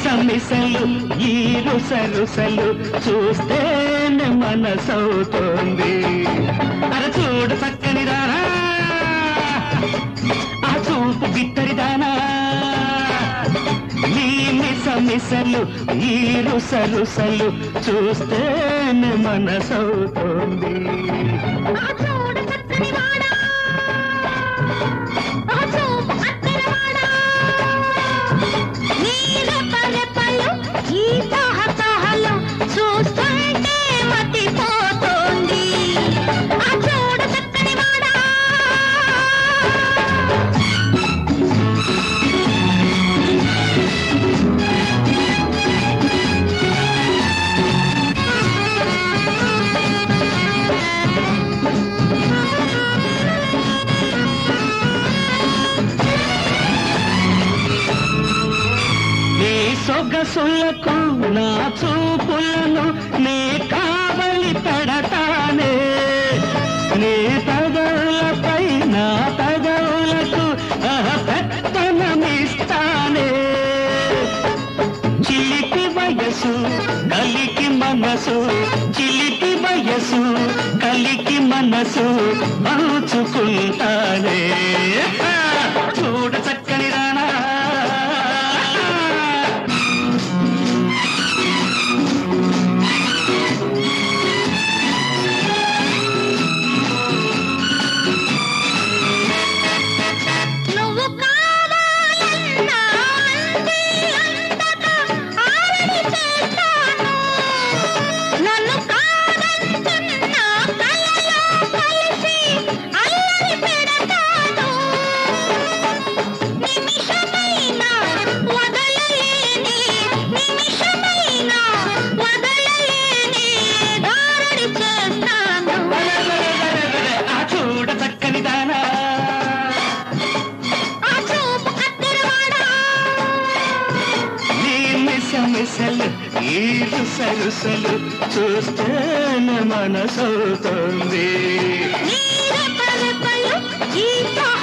మిసలు ఈ రుసరుసలు చూస్తేనే మనసవుతోంది అర చూడు చక్కని రారా ఆ చూపు బిత్తరిదానా ఈ మిస మిసలు ఈ రుసరుసలు చూస్తేనే మనసవుతోంది ఆ చూడు చక్కని వాడా ఆ చూపు అత్తరవాడా నీ రెప్పరెప్పలు ఈ తహతహలు చూస్తుంటే మతిపోతోంది ఆ చూడు చక్కని వాడా నీ సొగసులకు నా చూపులను నే కావలి పెడతానే నీ తగవులపై నా తగవులకు పెత్తనమిస్తానే చిలిపి వయసు కలికి మనసు చిలిపి వయసు కలికి మనసు పంచుకుంటానే చూడ చక్కని రానా నువ్వు కావాలన్నా అంది అందక ఆరడి చేస్తాను నన్ను కాదంటున్నా కలలో కలిసి అల్లరి పెడతాను నిమిషమైనా వదలలేని నిమిషమైనా వదలలేని దారడి చేస్తాను ఆ చూడ చక్కని దానా ఆ చూపు కత్తెరవాడా నీ మిస మిసలు ఈ రుసరుసలు చూస్తేనే మనసవుతోంది నీరెప్పరెప్పలు ఈ తహ